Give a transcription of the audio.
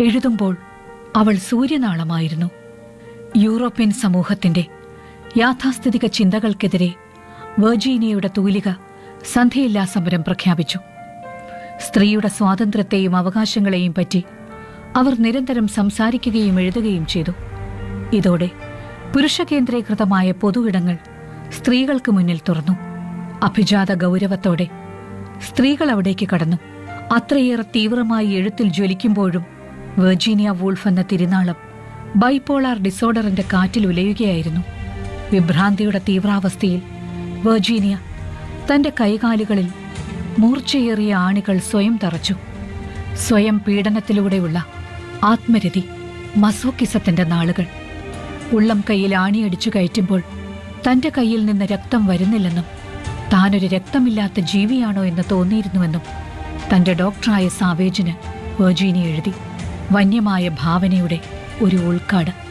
എഴുതുമ്പോൾ അവൾ സൂര്യനാളമായിരുന്നു യൂറോപ്യൻ സമൂഹത്തിന്റെ യാഥാസ്ഥിതിക ചിന്തകൾക്കെതിരെ വെർജീനിയയുടെ തൂലിക സന്ധ്യയില്ലാ സമരം പ്രഖ്യാപിച്ചു സ്ത്രീയുടെ സ്വാതന്ത്ര്യത്തെയും അവകാശങ്ങളെയും പറ്റി അവർ നിരന്തരം സംസാരിക്കുകയും എഴുതുകയും ചെയ്തു ഇതോടെ പുരുഷകേന്ദ്രീകൃതമായ പൊതുവിടങ്ങൾ സ്ത്രീകൾക്ക് മുന്നിൽ തുറന്നു അഭിജാത ഗൗരവത്തോടെ സ്ത്രീകൾ അവിടേക്ക് കടന്നു അത്രയേറെ തീവ്രമായി എഴുത്തിൽ ജ്വലിക്കുമ്പോഴും വെർജീനിയ വൂൾഫ് എന്ന തിരുനാളം ബൈപോളാർ ഡിസോർഡറിന്റെ കാറ്റിൽ ഉലയുകയായിരുന്നു വിഭ്രാന്തിയുടെ തീവ്രാവസ്ഥയിൽ വെർജീനിയ തന്റെ കൈകാലുകളിൽ മൂർച്ചയേറിയ ആണികൾ സ്വയം തറച്ചു സ്വയം പീഡനത്തിലൂടെയുള്ള ആത്മരതി മസോക്കിസത്തിന്റെ നാളുകൾ ഉള്ളം കൈയിൽ ആണിയടിച്ചു കയറ്റുമ്പോൾ തന്റെ കയ്യിൽ നിന്ന് രക്തം വരുന്നില്ലെന്നും താനൊരു രക്തമില്ലാത്ത ജീവിയാണോ എന്ന് തോന്നിയിരുന്നുവെന്നും തന്റെ ഡോക്ടറായ സാവേജിന് വെർജീനി എഴുതി വന്യമായ ഭാവനയുടെ ഒരു ഉൾക്കാട്